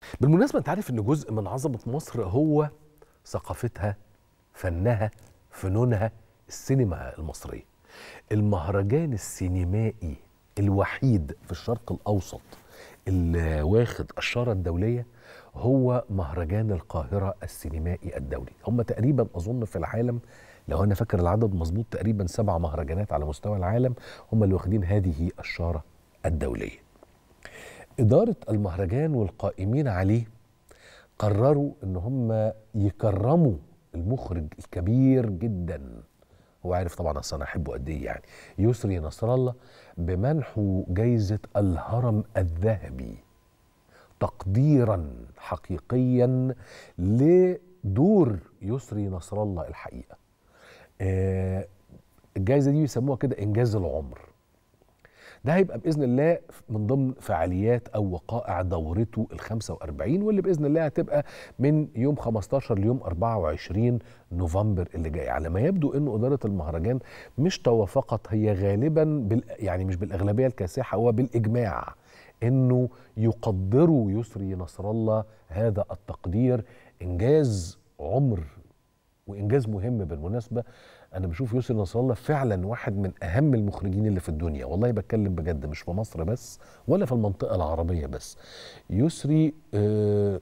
بالمناسبة أنت عارف إن جزء من عظمة مصر هو ثقافتها فنها فنونها السينما المصرية المهرجان السينمائي الوحيد في الشرق الأوسط اللي واخد الشارة الدولية هو مهرجان القاهرة السينمائي الدولي هم تقريبا أظن في العالم لو أنا فاكر العدد مظبوط تقريبا سبع مهرجانات على مستوى العالم هم اللي واخدين هذه الشارة الدولية إدارة المهرجان والقائمين عليه قرروا ان هم يكرموا المخرج الكبير جدا هو عارف طبعا اصل انا احبه قد ايه يعني يسري نصر الله بمنحه جايزه الهرم الذهبي تقديرا حقيقيا لدور يسري نصر الله الحقيقه آه الجائزه دي بيسموها كده انجاز العمر ده هيبقى باذن الله من ضمن فعاليات او وقائع دورته ال 45 واللي باذن الله هتبقى من يوم 15 ليوم 24 نوفمبر اللي جاي على ما يبدو انه اداره المهرجان مش توافقت هي غالبا بال يعني مش بالاغلبيه الكاسحه هو بالاجماع انه يقدروا يسري نصر الله هذا التقدير انجاز عمر وانجاز مهم بالمناسبه انا بشوف يسري نصر الله فعلا واحد من اهم المخرجين اللي في الدنيا والله بتكلم بجد مش في مصر بس ولا في المنطقه العربيه بس يسري آه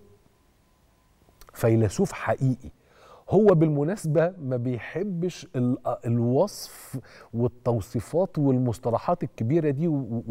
فيلسوف حقيقي هو بالمناسبة ما بيحبش الوصف والتوصيفات والمصطلحات الكبيرة دي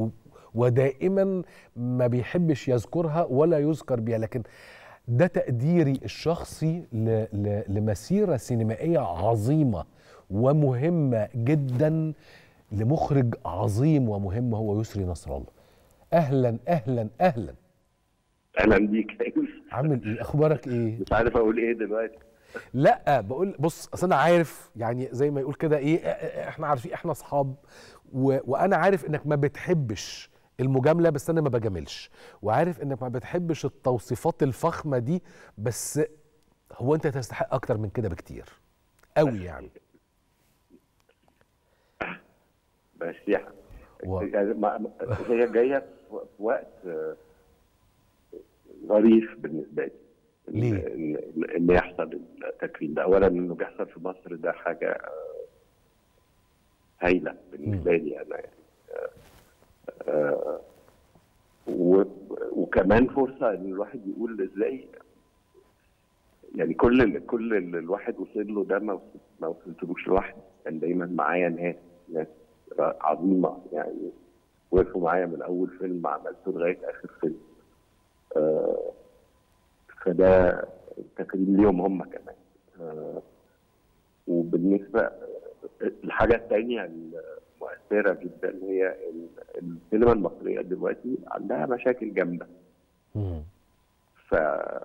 ودائما ما بيحبش يذكرها ولا يذكر بيها لكن ده تقديري الشخصي لمسيرة سينمائية عظيمة ومهمة جدا لمخرج عظيم ومهم هو يسري نصر الله أهلا أهلا أهلا اهلا بيك يا يوسف عامل إيه أخبارك إيه مش عارف اقول ايه دلوقتي لا بقول بص اصل انا عارف يعني زي ما يقول كده ايه احنا عارفين احنا اصحاب و... وانا عارف انك ما بتحبش المجامله بس انا ما بجاملش وعارف انك ما بتحبش التوصيفات الفخمه دي بس هو انت تستحق اكتر من كده بكتير قوي يعني بس يعني و- يعني ما- ما- هي جايه في في وقت آه، ظريف بالنسبه لي إن- ليه؟ إن- ان يحصل التكريم ده اولا انه بيحصل في مصر ده حاجه آه، هايله بالنسبه لي انا يعني آه، آه، و- وكمان فرصه ان الواحد يقول ازاي يعني كل اللي كل اللي الواحد وصل له ده ما وصل- ما وصلتلوش لوحدي كان دايما معايا ناس ناس عظيمه يعني وقفوا معايا من اول فيلم عملته لغايه اخر فيلم آه، فده تكريم ليهم هم كمان آه، وبالنسبه الحاجه الثانيه المؤثره جدا هي ال- السينما المصريه دلوقتي عندها مشاكل جامده مم. ف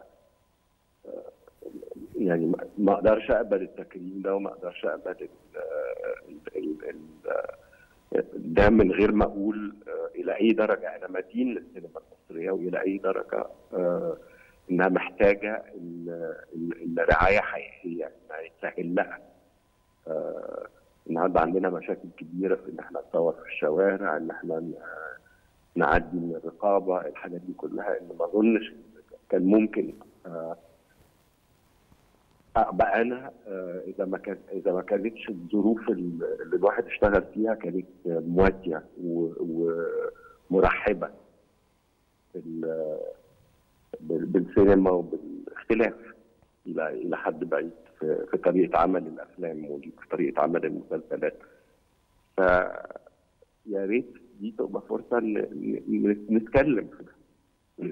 يعني ما- ما اقدرش اقبل التكريم ده وما اقدرش اقبل ال ال ال ال ده من غير ما اقول آه، الى اي درجه انا مدين للسينما المصريه والى اي درجه آه، انها محتاجه ال- ال- الرعايه حقيقيه انها يتسهل لها آه، النهارده عندنا مشاكل كبيره في ان احنا نصور في الشوارع ان احنا ن- نعدي من الرقابه الحاجات دي كلها ان ما اظنش كان ممكن آه، ابقى انا آه، اذا ما كان اذا ما كانتش الظروف ال- اللي الواحد اشتغل فيها كانت آه، مواتيه و- ومرحبه بال- بال- بالسينما وبالاختلاف الى الى حد بعيد في, في طريقه عمل الافلام وفي طريقه عمل المسلسلات ف يا ريت دي تبقى فرصه ن- ن- نتكلم في ده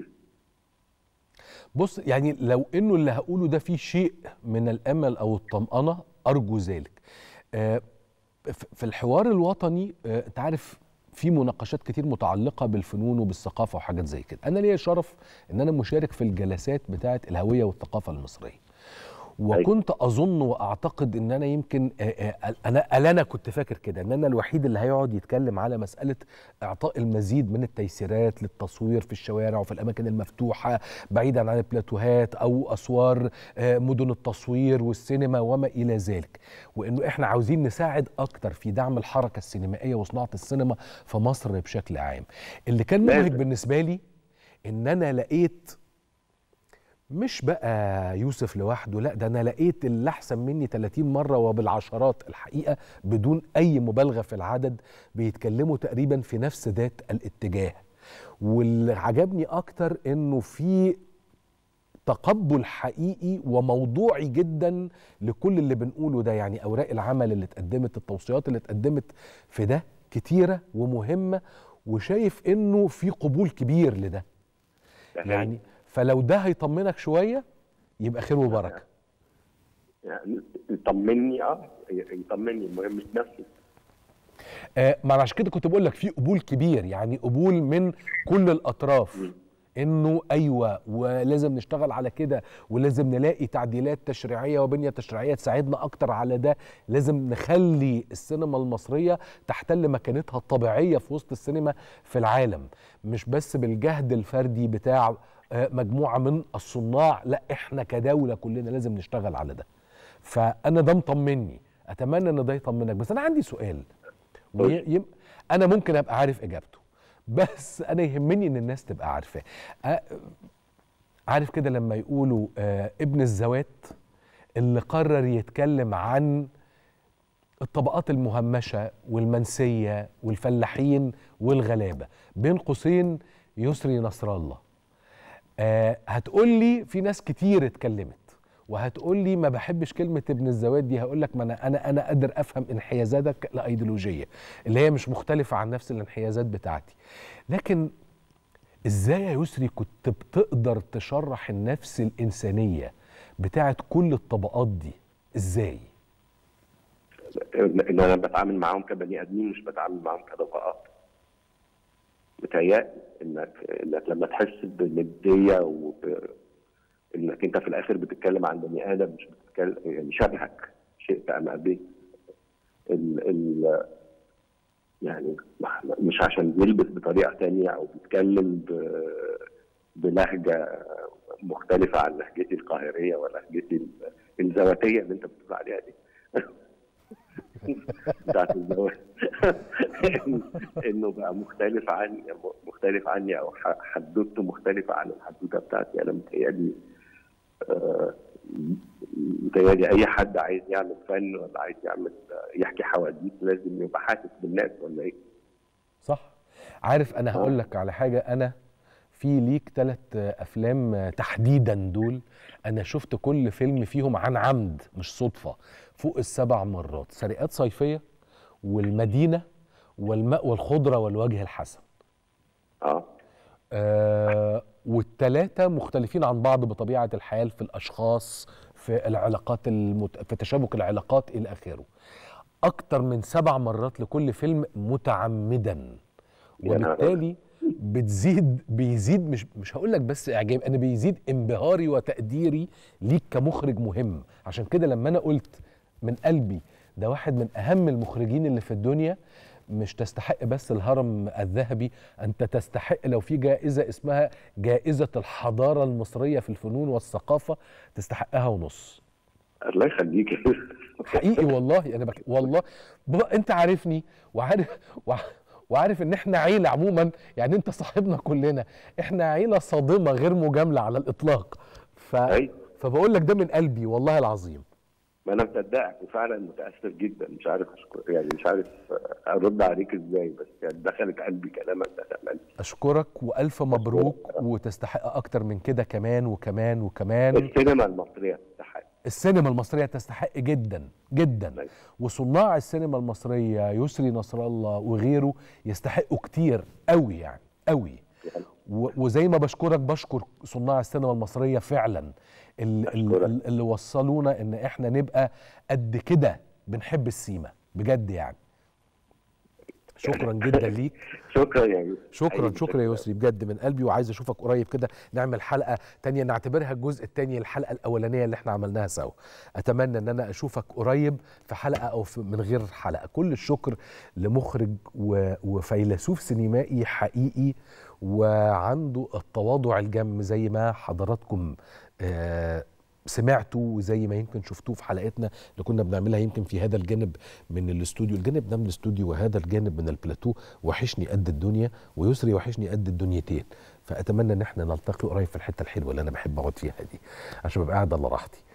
بص يعني لو انه اللي هقوله ده فيه شيء من الامل او الطمأنة ارجو ذلك آه، ف- في الحوار الوطني آه، انت عارف في مناقشات كتير متعلقه بالفنون وبالثقافه وحاجات زي كده انا ليا شرف ان انا مشارك في الجلسات بتاعه الهويه والثقافه المصريه وكنت اظن واعتقد ان انا يمكن آه، آه، انا انا كنت فاكر كده ان انا الوحيد اللي هيقعد يتكلم على مساله اعطاء المزيد من التيسيرات للتصوير في الشوارع وفي الاماكن المفتوحه بعيدا عن البلاتوهات او اسوار آه، مدن التصوير والسينما وما الى ذلك وانه احنا عاوزين نساعد اكتر في دعم الحركه السينمائيه وصناعه السينما في مصر بشكل عام اللي كان مبهج لازم. بالنسبه لي ان انا لقيت مش بقى يوسف لوحده لا ده انا لقيت اللي احسن مني 30 مره وبالعشرات الحقيقه بدون اي مبالغه في العدد بيتكلموا تقريبا في نفس ذات الاتجاه واللي عجبني اكتر انه في تقبل حقيقي وموضوعي جدا لكل اللي بنقوله ده يعني اوراق العمل اللي اتقدمت التوصيات اللي اتقدمت في ده كتيره ومهمه وشايف انه في قبول كبير لده يعني فلو ده هيطمنك شويه يبقى خير وبركه يعني يطمني اه يطمني المهم مش نفسي آه ما أنا عشان كده كنت بقول لك في قبول كبير يعني قبول من كل الاطراف م. انه ايوه ولازم نشتغل على كده ولازم نلاقي تعديلات تشريعيه وبنيه تشريعيه تساعدنا اكتر على ده لازم نخلي السينما المصريه تحتل مكانتها الطبيعيه في وسط السينما في العالم مش بس بالجهد الفردي بتاع آه، مجموعه من الصناع لا احنا كدوله كلنا لازم نشتغل على ده فانا ده مطمني اتمنى ان ده يطمنك بس انا عندي سؤال وي- يم- انا ممكن ابقى عارف اجابته بس انا يهمني ان الناس تبقى عارفاه أ- عارف كده لما يقولوا آه، ابن الزوات اللي قرر يتكلم عن الطبقات المهمشه والمنسيه والفلاحين والغلابه بين قوسين يسري نصر الله آه هتقول لي في ناس كتير اتكلمت وهتقول لي ما بحبش كلمه ابن الزوات دي هقول لك ما انا انا انا قادر افهم انحيازاتك الايديولوجيه اللي هي مش مختلفه عن نفس الانحيازات بتاعتي لكن ازاي يا يسري كنت بتقدر تشرح النفس الانسانيه بتاعت كل الطبقات دي ازاي ان انا بتعامل معاهم كبني ادمين مش بتعامل معاهم كطبقات متهيألي انك انك لما تحس بنديه وب... انك انت في الاخر بتتكلم عن بني ادم مش بتتكلم يعني شبهك شئت ام ابيت ال... ال... يعني مش عشان بيلبس بطريقه تانية او بيتكلم ب... بلهجه مختلفه عن لهجتي القاهريه ولهجتي ال- الزواتيه اللي انت بتقول عليها دي بتاعت الزواج انه بقى مختلف عني مختلف عني او ح- حدوته مختلفه عن الحدوته بتاعتي انا متهيألي آه، متهيألي اي حد عايز يعمل فن ولا عايز يعمل يحكي حواديت لازم يبقى حاسس بالناس ولا ايه؟ صح عارف انا هقول لك على حاجه انا في ليك ثلاث افلام تحديدا دول انا شفت كل فيلم فيهم عن عمد مش صدفه فوق السبع مرات سرقات صيفيه والمدينه والماء والخضره والوجه الحسن اه آه والثلاثه مختلفين عن بعض بطبيعه الحال في الاشخاص في العلاقات المت... في تشابك العلاقات الى اخره اكتر من سبع مرات لكل فيلم متعمدا يا نهار وبالتالي بتزيد بيزيد مش مش هقول لك بس اعجاب انا بيزيد انبهاري وتقديري ليك كمخرج مهم عشان كده لما انا قلت من قلبي ده واحد من اهم المخرجين اللي في الدنيا مش تستحق بس الهرم الذهبي انت تستحق لو في جائزه اسمها جائزه الحضاره المصريه في الفنون والثقافه تستحقها ونص الله يخليك حقيقي والله انا بك... والله بابا انت عارفني وعارف وع... وعارف ان احنا عيله عموما يعني انت صاحبنا كلنا احنا عيله صادمه غير مجامله على الاطلاق ف... أيوة. فبقول لك ده من قلبي والله العظيم ما انا مصدقك وفعلا متاثر جدا مش عارف أشكر يعني مش عارف ارد عليك ازاي بس يعني دخلت قلبي كلامك دخل قلبي اشكرك والف مبروك وتستحق اكتر من كده كمان وكمان وكمان السينما المصريه تستحق السينما المصرية تستحق جدا جدا أيوة. وصناع السينما المصرية يسري نصر الله وغيره يستحقوا كتير قوي يعني قوي و- وزي ما بشكرك بشكر صناع السينما المصرية فعلا ال- ال- أشكرك. ال- اللي وصلونا ان احنا نبقى قد كده بنحب السيما بجد يعني شكرا جدا ليك شكرا يا يوسف شكرا حقيقي شكرا يا يسري بجد من قلبي وعايز اشوفك قريب كده نعمل حلقه تانية نعتبرها الجزء التاني الحلقه الاولانيه اللي احنا عملناها سوا اتمنى ان انا اشوفك قريب في حلقه او في من غير حلقه كل الشكر لمخرج و- وفيلسوف سينمائي حقيقي وعنده التواضع الجم زي ما حضراتكم آه سمعتوا وزي ما يمكن شفتوه في حلقتنا اللي كنا بنعملها يمكن في هذا الجانب من الاستوديو الجانب ده من الاستوديو وهذا الجانب من البلاتو وحشني قد الدنيا ويسري وحشني قد الدنيتين فاتمنى ان احنا نلتقي قريب في الحته الحلوه اللي انا بحب اقعد فيها دي عشان ببقى قاعد على راحتي